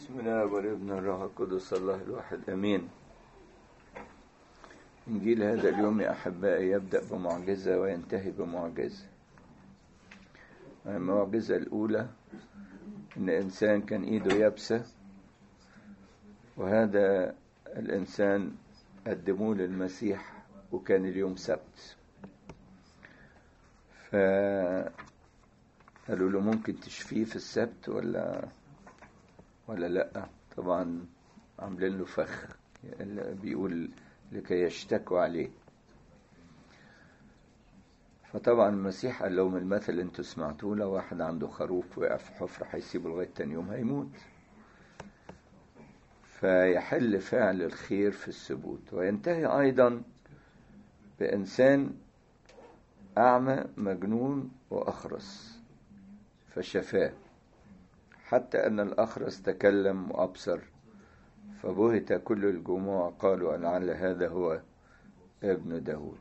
بسم الله والابن الروح القدس الله الواحد امين انجيل هذا اليوم يا احبائي يبدا بمعجزه وينتهي بمعجزه المعجزه الاولى ان انسان كان ايده يابسه وهذا الانسان قدموه للمسيح وكان اليوم سبت فقالوا له ممكن تشفيه في السبت ولا ولا لا طبعا عاملين له فخ بيقول لكي يشتكوا عليه فطبعا المسيح قال لهم المثل اللي انتوا سمعتوه لو واحد عنده خروف وقع في حفرة هيسيبه لغاية تاني يوم هيموت فيحل فعل الخير في الثبوت وينتهي أيضا بإنسان أعمى مجنون وأخرس فشفاه حتى أن الأخرس تكلم وأبصر فبهت كل الجموع قالوا لعل هذا هو ابن داود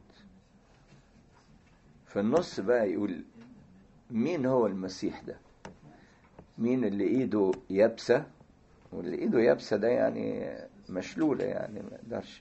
في النص بقى يقول مين هو المسيح ده مين اللي ايده يابسة واللي ايده يابسة ده يعني مشلولة يعني ما يقدرش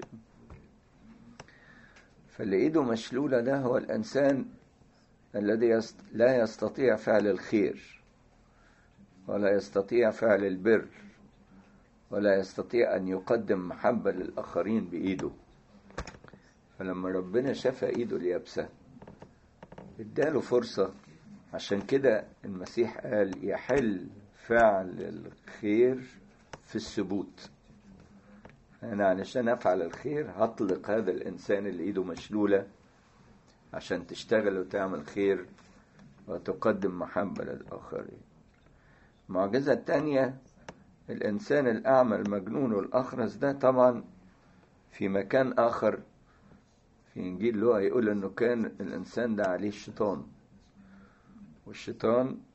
فاللي ايده مشلولة ده هو الانسان الذي يست... لا يستطيع فعل الخير ولا يستطيع فعل البر ولا يستطيع أن يقدم محبة للآخرين بإيده فلما ربنا شفى إيده اليابسة اداله فرصة عشان كده المسيح قال يحل فعل الخير في الثبوت أنا علشان أفعل الخير هطلق هذا الإنسان اللي إيده مشلولة عشان تشتغل وتعمل خير وتقدم محبة للآخرين المعجزة الثانية الإنسان الأعمى المجنون والأخرس ده طبعا في مكان آخر في إنجيل لوقا يقول إنه كان الإنسان ده عليه الشيطان والشيطان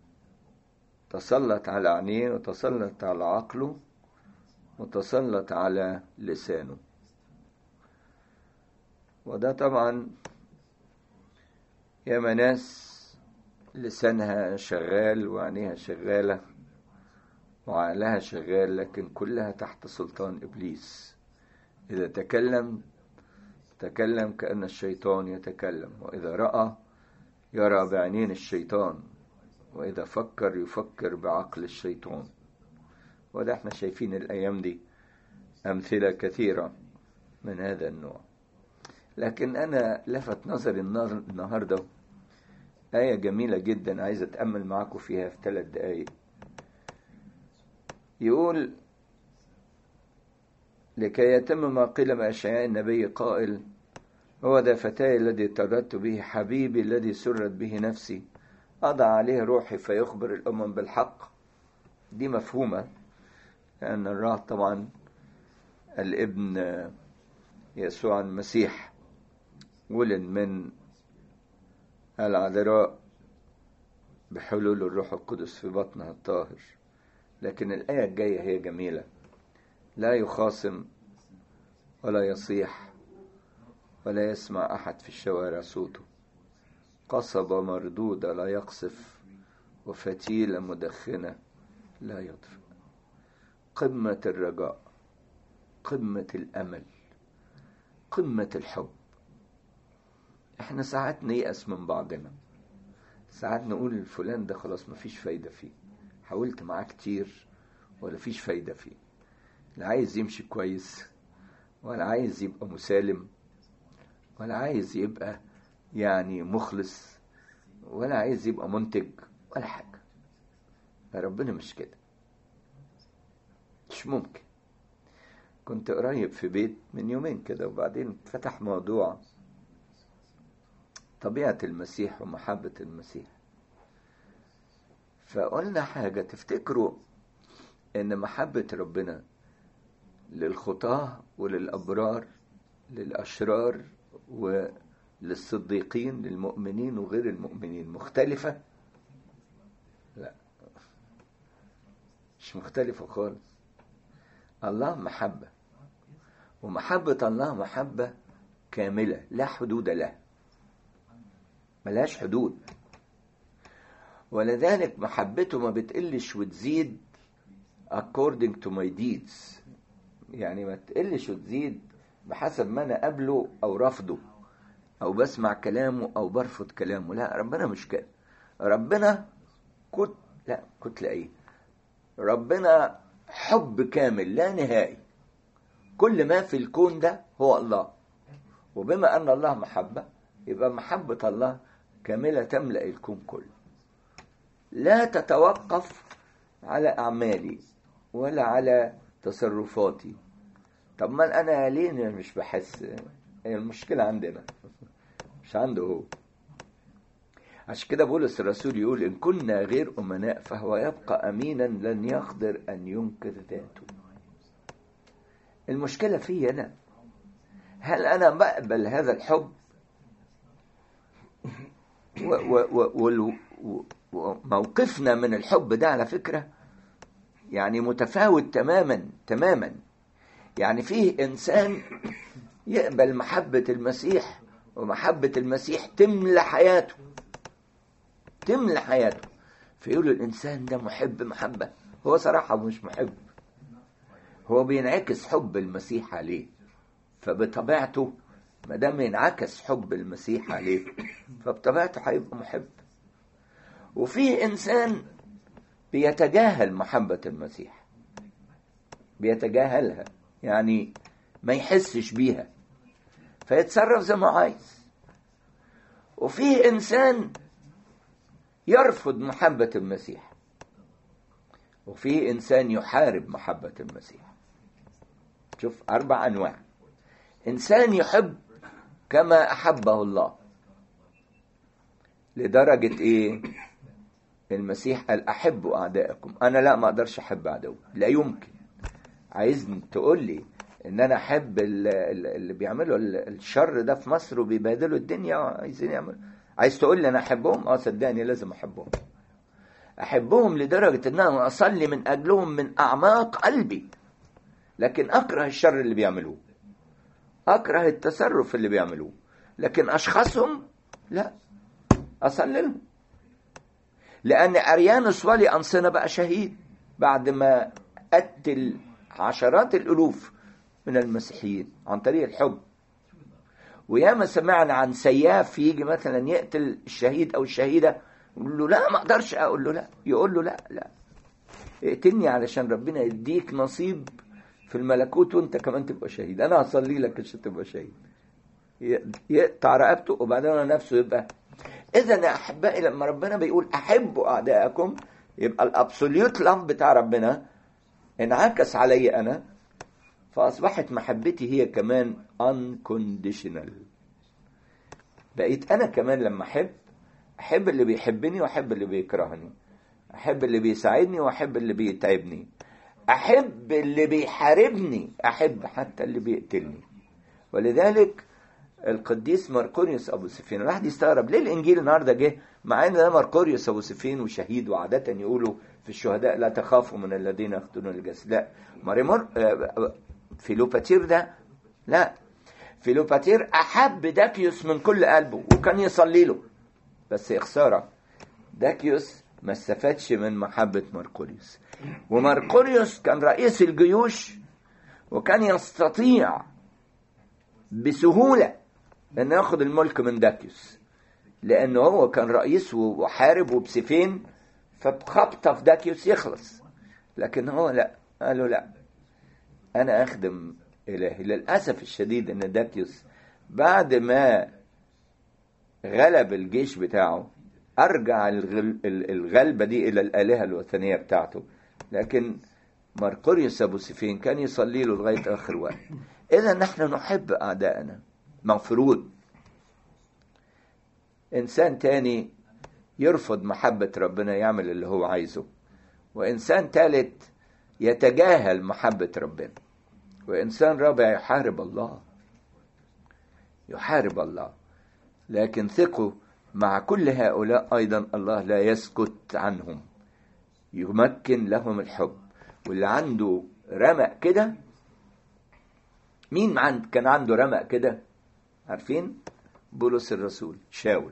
تسلط على عينيه وتسلط على عقله وتسلط على لسانه وده طبعا ياما ناس لسانها شغال وعينيها شغالة وعقلها شغال لكن كلها تحت سلطان إبليس إذا تكلم تكلم كأن الشيطان يتكلم وإذا رأى يرى بعينين الشيطان وإذا فكر يفكر بعقل الشيطان وده احنا شايفين الأيام دي أمثلة كثيرة من هذا النوع لكن أنا لفت نظري النهارده آية جميلة جدا عايز أتأمل معاكم فيها في ثلاث دقايق يقول لكي يتم ما قيل من أشعياء النبي قائل هو ذا فتاي الذي تردت به حبيبي الذي سرت به نفسي أضع عليه روحي فيخبر الأمم بالحق دي مفهومة لأن الراه طبعا الابن يسوع المسيح ولد من العذراء بحلول الروح القدس في بطنها الطاهر لكن الآية الجاية هي جميلة لا يخاصم ولا يصيح ولا يسمع أحد في الشوارع صوته قصبة مردودة لا يقصف وفتيلة مدخنة لا يطفئ قمة الرجاء قمة الأمل قمة الحب احنا ساعات نيأس من بعضنا ساعات نقول الفلان ده خلاص مفيش فايدة فيه حاولت معاه كتير ولا فيش فايدة فيه لا عايز يمشي كويس ولا عايز يبقى مسالم ولا عايز يبقى يعني مخلص ولا عايز يبقى منتج ولا حاجة ربنا مش كده مش ممكن كنت قريب في بيت من يومين كده وبعدين فتح موضوع طبيعة المسيح ومحبة المسيح فقلنا حاجة تفتكروا إن محبة ربنا للخطاة وللأبرار للأشرار وللصديقين للمؤمنين وغير المؤمنين مختلفة؟ لا مش مختلفة خالص الله محبة ومحبة الله محبة كاملة لا حدود لها ملهاش حدود ولذلك محبته ما بتقلش وتزيد according to my deeds يعني ما تقلش وتزيد بحسب ما انا قابله او رفضه او بسمع كلامه او برفض كلامه لا ربنا مش كده ربنا كت لا كتلة ايه ربنا حب كامل لا نهائي كل ما في الكون ده هو الله وبما ان الله محبة يبقى محبة الله كاملة تملأ الكون كله لا تتوقف على أعمالي ولا على تصرفاتي طب ما أنا ليه مش بحس المشكلة عندنا مش عنده هو عشان كده بولس الرسول يقول إن كنا غير أمناء فهو يبقى أمينا لن يقدر أن ينكر ذاته المشكلة في أنا هل أنا بقبل هذا الحب وموقفنا من الحب ده على فكرة يعني متفاوت تماما تماما يعني فيه إنسان يقبل محبة المسيح ومحبة المسيح تملى حياته تملى حياته فيقول الإنسان ده محب محبة هو صراحة مش محب هو بينعكس حب المسيح عليه فبطبيعته ما دام ينعكس حب المسيح عليه فبطبيعته هيبقى محب وفي انسان بيتجاهل محبة المسيح بيتجاهلها يعني ما يحسش بيها فيتصرف زي ما عايز وفي انسان يرفض محبة المسيح وفي انسان يحارب محبة المسيح شوف اربع انواع انسان يحب كما احبه الله لدرجة ايه المسيح قال احبوا اعدائكم انا لا ما اقدرش احب عدو لا يمكن عايز تقول لي ان انا احب اللي بيعملوا الشر ده في مصر وبيبهدلوا الدنيا عايزين يعملوا عايز تقول لي انا احبهم اه صدقني لازم احبهم احبهم لدرجة ان انا اصلي من اجلهم من اعماق قلبي لكن اكره الشر اللي بيعملوه اكره التصرف اللي بيعملوه لكن اشخاصهم لا اصلي لهم لان اريانوس ولي انصنه بقى شهيد بعد ما قتل عشرات الالوف من المسيحيين عن طريق الحب وياما سمعنا عن سياف يجي مثلا يقتل الشهيد او الشهيده يقول له لا ما اقدرش اقول له لا يقول له لا لا اقتلني علشان ربنا يديك نصيب في الملكوت وانت كمان تبقى شهيد انا هصلي لك عشان تبقى شهيد يقطع رقبته وبعدين انا نفسه يبقى اذا يا احبائي لما ربنا بيقول احبوا اعدائكم يبقى الابسوليوت لاف بتاع ربنا انعكس علي انا فاصبحت محبتي هي كمان unconditional بقيت انا كمان لما احب احب اللي بيحبني واحب اللي بيكرهني احب اللي بيساعدني واحب اللي بيتعبني احب اللي بيحاربني احب حتى اللي بيقتلني ولذلك القديس مرقوريوس ابو سفين الواحد يستغرب ليه الانجيل النهارده جه مع ان ده مرقوريوس ابو سفين وشهيد وعاده يقولوا في الشهداء لا تخافوا من الذين يقتلون الجسد لا مريمور فيلوباتير ده لا فيلوباتير احب داكيوس من كل قلبه وكان يصلي له بس يا خساره داكيوس ما استفادش من محبه مرقوريوس ومرقوريوس كان رئيس الجيوش وكان يستطيع بسهوله انه ياخد الملك من داكيوس لانه هو كان رئيس وحارب وبسيفين فبخبطه في داكيوس يخلص لكن هو لا قالوا لا انا اخدم الهي للاسف الشديد ان داكيوس بعد ما غلب الجيش بتاعه ارجع الغلبه دي الى الالهه الوثنيه بتاعته لكن مرقريوس ابو سفين كان يصلي له لغايه اخر وقت اذا نحن نحب اعدائنا مفروض انسان تاني يرفض محبه ربنا يعمل اللي هو عايزه وانسان ثالث يتجاهل محبه ربنا وانسان رابع يحارب الله يحارب الله لكن ثقوا مع كل هؤلاء ايضا الله لا يسكت عنهم يمكن لهم الحب واللي عنده رمق كده مين عند كان عنده رمق كده عارفين بولس الرسول شاول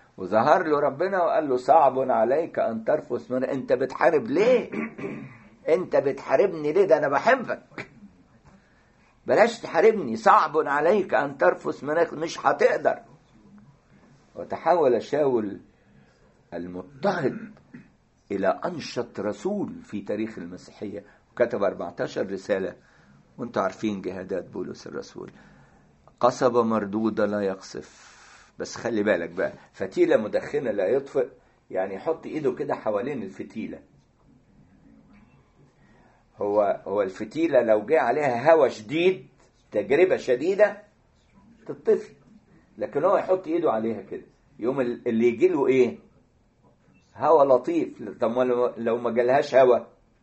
وظهر له ربنا وقال له صعب عليك ان ترفس من انت بتحارب ليه انت بتحاربني ليه ده انا بحبك بلاش تحاربني صعب عليك ان ترفس منك مش هتقدر وتحول شاول المضطهد الى انشط رسول في تاريخ المسيحيه وكتب 14 رساله وانتم عارفين جهادات بولس الرسول قصبة مردودة لا يقصف بس خلي بالك بقى فتيلة مدخنة لا يطفئ يعني يحط ايده كده حوالين الفتيلة هو هو الفتيلة لو جه عليها هوا شديد تجربة شديدة تطفي لكن هو يحط ايده عليها كده يوم اللي يجي له ايه هوا لطيف طب لو ما جالهاش هوا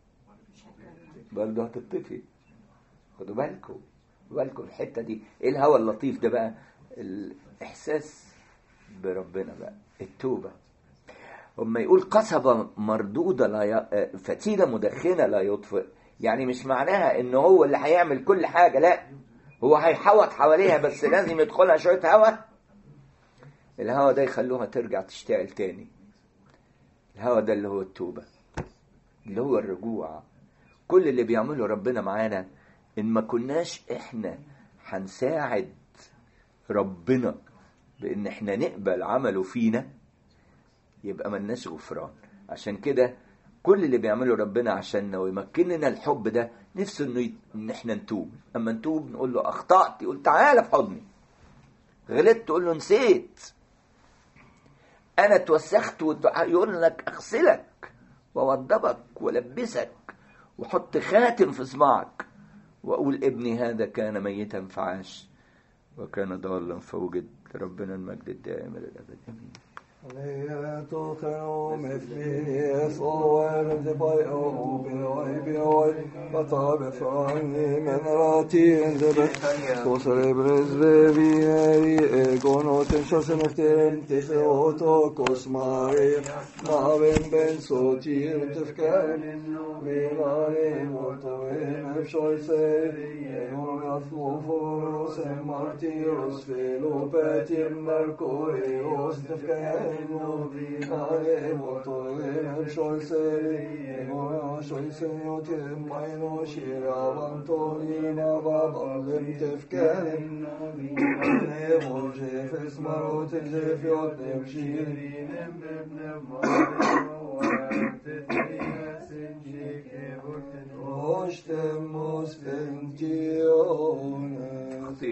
برضه هتطفي خدوا بالكم بالكم الحتة دي ايه الهوى اللطيف ده بقى الاحساس بربنا بقى التوبة اما يقول قصبة مردودة لا ي... فتيلة مدخنة لا يطفئ يعني مش معناها ان هو اللي هيعمل كل حاجة لا هو هيحوط حواليها بس لازم يدخلها شوية هوا الهوا ده يخلوها ترجع تشتغل تاني الهوا ده اللي هو التوبة اللي هو الرجوع كل اللي بيعمله ربنا معانا ان ما كناش احنا هنساعد ربنا بان احنا نقبل عمله فينا يبقى ملناش غفران عشان كده كل اللي بيعمله ربنا عشاننا ويمكننا الحب ده نفسه انه ي... ان احنا نتوب اما نتوب نقول له اخطات يقول تعالى في حضني غلطت تقول له نسيت انا اتوسخت وت... يقول لك اغسلك ووضبك ولبسك وحط خاتم في صباعك وأقول ابني هذا كان ميتا فعاش وكان ضالا فوجد ربنا المجد الدائم إلى الأبد آمين Leto meflies over the boy of boy boy but av från men ratin det så cerebres vi är egon och den chansen efter inte så to kosmare maven ben så till tefkan vi var i mot och en choice och jag små för oss en martyrs felopet i merkurios tefkan Vare motoren sholseri Ego sholseri otim mayno shira Vantolina babam tefkerim Ne volje fes marot jefiot nemshir Hoştem mos